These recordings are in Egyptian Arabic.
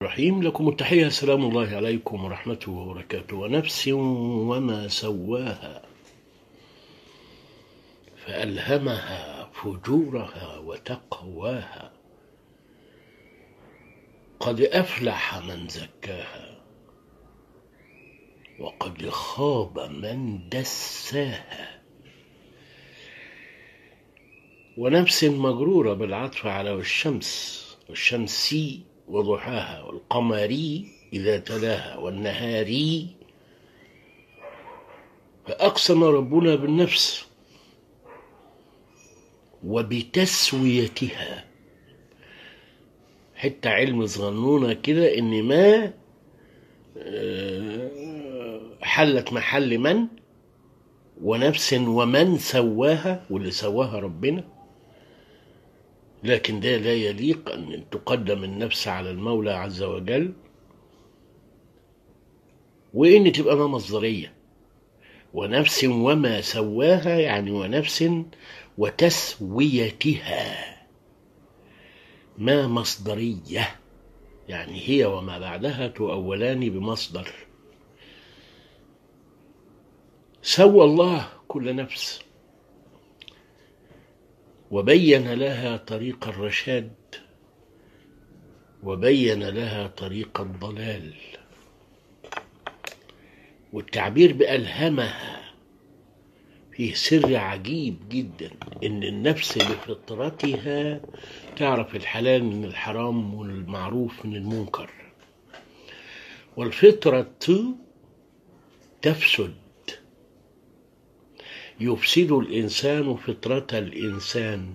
الرحيم لكم التحية سلام الله عليكم ورحمته وبركاته ونفس وما سواها فألهمها فجورها وتقواها قد أفلح من زكاها وقد خاب من دساها ونفس مجرورة بالعطف على الشمس والشمسي وضحاها والقمري إذا تلاها والنهاري فأقسم ربنا بالنفس وبتسويتها حتى علم صغنونة كده إن ما حلت محل من ونفس ومن سواها واللي سواها ربنا لكن ده لا يليق أن تقدم النفس على المولى عز وجل وإن تبقى ما مصدرية ونفس وما سواها يعني ونفس وتسويتها ما مصدرية يعني هي وما بعدها تؤولان بمصدر سوى الله كل نفس وبين لها طريق الرشاد وبين لها طريق الضلال والتعبير بألهمها فيه سر عجيب جدا ان النفس بفطرتها تعرف الحلال من الحرام والمعروف من المنكر والفطرة تفسد يفسد الإنسان فطرة الإنسان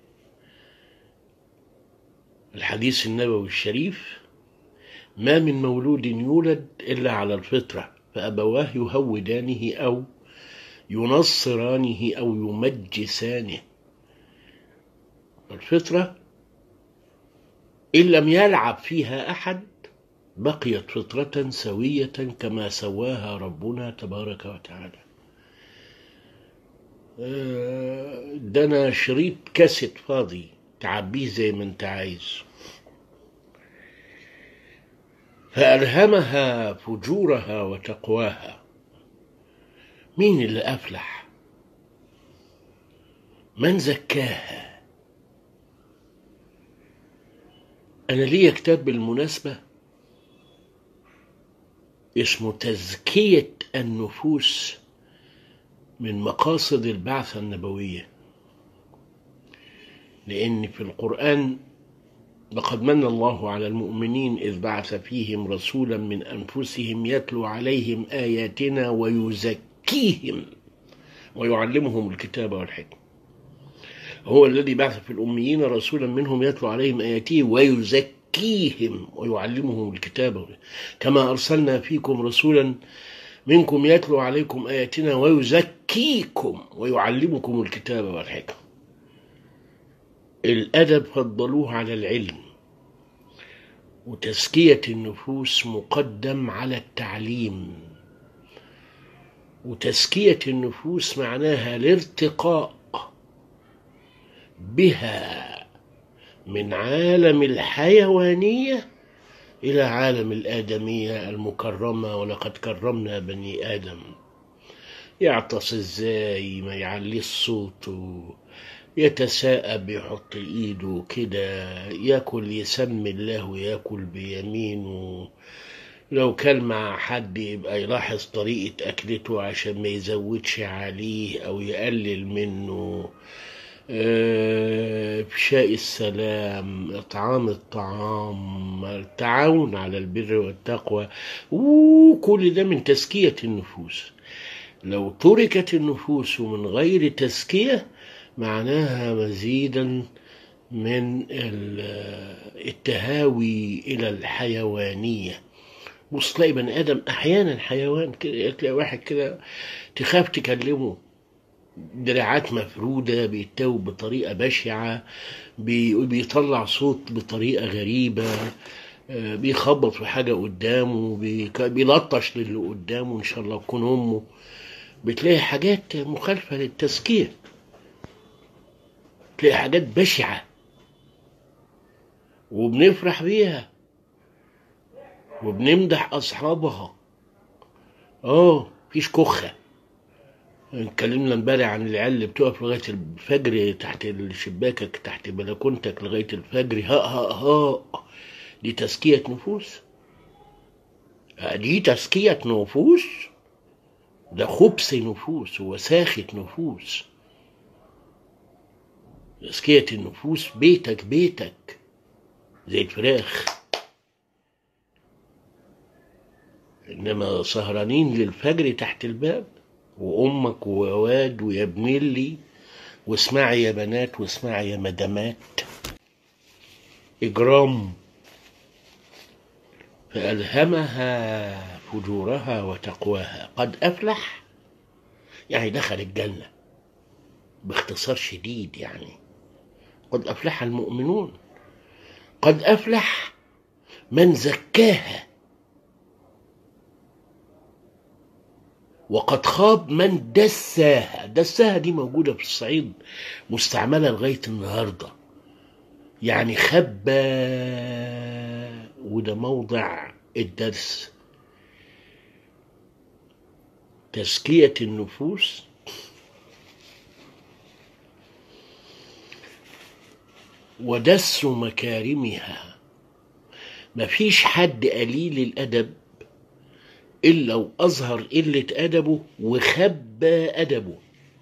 الحديث النبوي الشريف ما من مولود يولد إلا على الفطرة فأبواه يهودانه أو ينصرانه أو يمجسانه الفطرة إن لم يلعب فيها أحد بقيت فطرة سوية كما سواها ربنا تبارك وتعالى ده انا شريط كاسيت فاضي تعبيه زي ما انت عايز فألهمها فجورها وتقواها مين اللي أفلح من زكاها أنا ليا كتاب بالمناسبة اسمه تزكية النفوس من مقاصد البعثة النبوية لأن في القرآن لقد من الله على المؤمنين إذ بعث فيهم رسولا من أنفسهم يتلو عليهم آياتنا ويزكيهم ويعلمهم الكتاب والحكمة هو الذي بعث في الأميين رسولا منهم يتلو عليهم آياته ويزكيهم ويعلمهم الكتاب كما أرسلنا فيكم رسولا منكم يتلو عليكم آياتنا ويزكيكم ويعلمكم الكتاب والحكمة الأدب فضلوه على العلم وتزكية النفوس مقدم على التعليم وتزكية النفوس معناها الارتقاء بها من عالم الحيوانيه إلى عالم الآدمية المكرمة ولقد كرمنا بني آدم يعطس ازاي ما يعليش صوته يتساءب يحط ايده كده ياكل يسمي الله وياكل بيمينه لو كان مع حد يبقى يلاحظ طريقة أكلته عشان ما يزودش عليه أو يقلل منه إفشاء السلام إطعام الطعام التعاون على البر والتقوى وكل ده من تزكية النفوس لو تركت النفوس من غير تزكية معناها مزيدا من التهاوي إلى الحيوانية بص تلاقي بني آدم أحيانا حيوان كده تلاقي واحد كده تخاف تكلمه دراعات مفرودة بيتوب بطريقة بشعة بيطلع صوت بطريقة غريبة بيخبط في حاجة قدامه بيلطش للي قدامه إن شاء الله تكون أمه بتلاقي حاجات مخالفة للتزكية تلاقي حاجات بشعة وبنفرح بيها وبنمدح أصحابها اه مفيش كخة اتكلمنا امبارح عن العيال اللي بتقف لغاية الفجر تحت شباكك تحت بلكونتك لغاية الفجر ها ها ها دي تزكية نفوس دي تزكية نفوس ده خبث نفوس ووساخة نفوس تزكية النفوس بيتك بيتك زي الفراخ إنما سهرانين للفجر تحت الباب وأمك وواد ويا ابنلي واسمعي يا بنات واسمعي يا مدامات إجرام فألهمها فجورها وتقواها قد أفلح يعني دخل الجنة باختصار شديد يعني قد أفلح المؤمنون قد أفلح من زكاها وقد خاب من دساها دساها دي موجودة في الصعيد مستعملة لغاية النهاردة يعني خبى وده موضع الدرس تزكية النفوس ودس مكارمها مفيش حد قليل الأدب إلا وأظهر قلة أدبه وخبى أدبه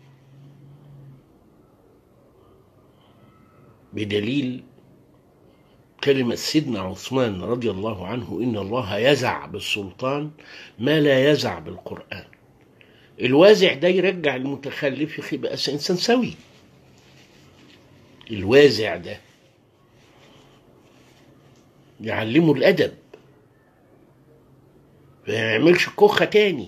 بدليل كلمة سيدنا عثمان رضي الله عنه إن الله يزع بالسلطان ما لا يزع بالقرآن الوازع ده يرجع المتخلف يبقى إنسان سوي الوازع ده يعلمه الأدب ما يعملش كوخة تاني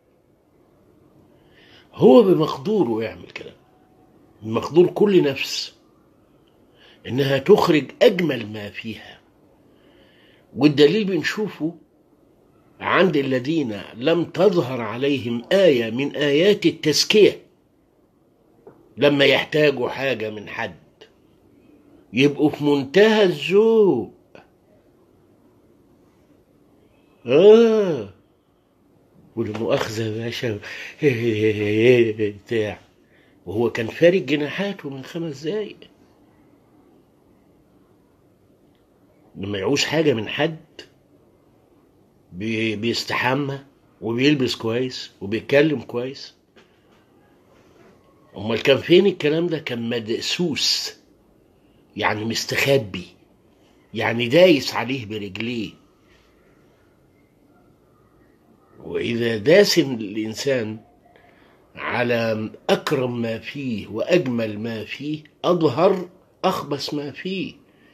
هو بمقدوره يعمل كده بمقدور كل نفس انها تخرج اجمل ما فيها والدليل بنشوفه عند الذين لم تظهر عليهم ايه من ايات التزكيه لما يحتاجوا حاجه من حد يبقوا في منتهى الذوق اه والمؤاخذه يا باشا بتاع وهو كان فارق جناحاته من خمس دقايق لما يعوز حاجة من حد بي بيستحمى وبيلبس كويس وبيتكلم كويس امال كان فين الكلام ده كان مدسوس يعني مستخبي يعني دايس عليه برجليه واذا داس الانسان على اكرم ما فيه واجمل ما فيه اظهر اخبث ما فيه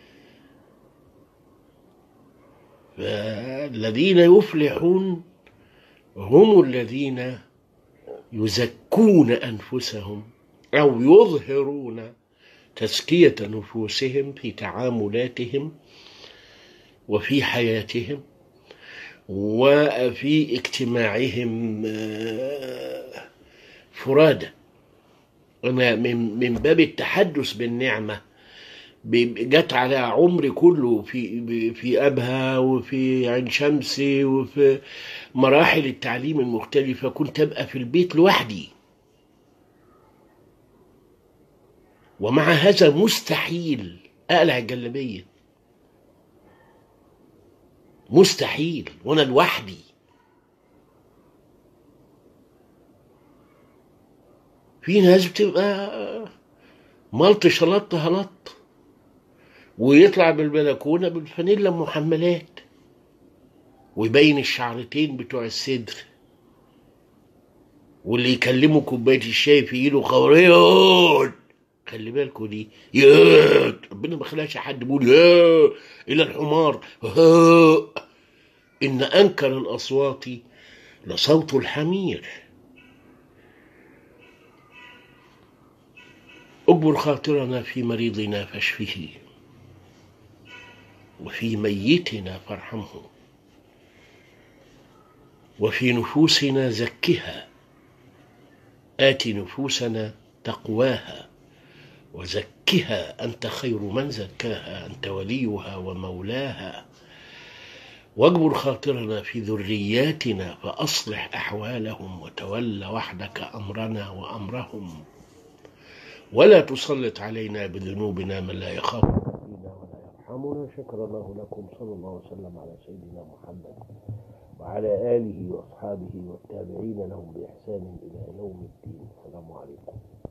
فالذين يفلحون هم الذين يزكون انفسهم او يظهرون تزكيه نفوسهم في تعاملاتهم وفي حياتهم وفي اجتماعهم فرادى انا من من باب التحدث بالنعمه جت على عمري كله في في ابها وفي عين شمسي وفي مراحل التعليم المختلفه كنت ابقى في البيت لوحدي ومع هذا مستحيل اقلع الجلابيه مستحيل وانا لوحدي في ناس بتبقى ملط شلط هلط ويطلع بالبلكونه بالفانيلا محملات ويبين الشعرتين بتوع الصدر واللي يكلمه كوبايه الشاي في ايده خوريون خلي بالكوا دي يا ربنا ما خلاش حد بيقول يا الى الحمار ها ان انكر الاصوات لصوت الحمير اجبر خاطرنا في مريضنا فاشفه وفي ميتنا فارحمه وفي نفوسنا زكها آت نفوسنا تقواها وزكها أنت خير من زكاها أنت وليها ومولاها واجبر خاطرنا في ذرياتنا فأصلح أحوالهم وتول وحدك أمرنا وأمرهم ولا تسلط علينا بذنوبنا من لا يخافك فينا ولا يرحمنا شكر الله لكم صلى الله وسلم على سيدنا محمد وعلى آله وأصحابه والتابعين لهم بإحسان إلى يوم الدين السلام عليكم